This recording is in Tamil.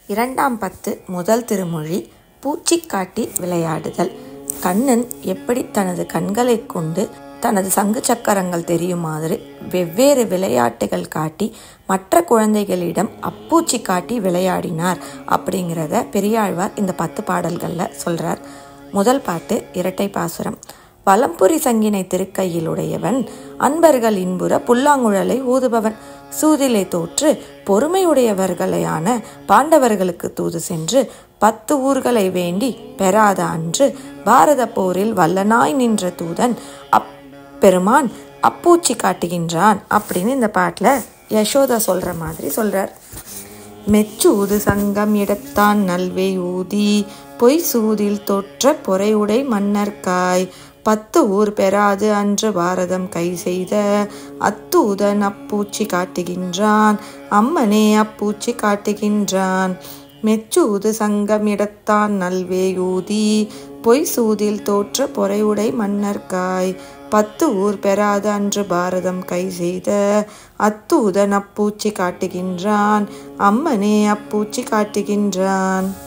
இரண்டாம் பத்து முதல் திருமொழி பூச்சி காட்டி விளையாடுதல் கண்ணன் எப்படி தனது கண்களைக் கொண்டு தனது சங்கு சக்கரங்கள் தெரியுமாறு வெவ்வேறு விளையாட்டுகள் காட்டி மற்ற குழந்தைகளிடம் அப்பூச்சி காட்டி விளையாடினார் அப்படிங்கிறத பெரியாழ்வார் இந்த பத்து பாடல்களில் சொல்கிறார் முதல் பாட்டு இரட்டை பாசுரம் வலம்புரி சங்கினை திருக்கையில் உடையவன் அன்பர்கள் இன்புற புல்லாங்குழலை ஊதுபவன் சூதிலே தோற்று பொறுமையுடையவர்களையான பாண்டவர்களுக்கு தூது சென்று பத்து ஊர்களை வேண்டி பெறாத அன்று பாரத போரில் வல்லனாய் நின்ற தூதன் அப்பெருமான் அப்பூச்சி காட்டுகின்றான் அப்படின்னு இந்த பாட்டில் யசோதா சொல்கிற மாதிரி சொல்கிறார் மெச்சூது சங்கம் இடத்தான் நல்வே ஊதி பொய் சூதில் தொற்ற பொறையுடை மன்னர்காய் பத்து ஊர் பெறாது அன்று பாரதம் கை செய்த அத்தூதன் அப்பூச்சி காட்டுகின்றான் அம்மனே அப்பூச்சி காட்டுகின்றான் மெச்சூது சங்கம் இடத்தான் நல்வே ஊதி பொய் சூதில் தோற்ற பொறையுடை மன்னர்காய் பத்து ஊர் பெறாத அன்று பாரதம் கை செய்த அத்தூதன் அப்பூச்சி காட்டுகின்றான் அம்மனே அப்பூச்சி காட்டுகின்றான்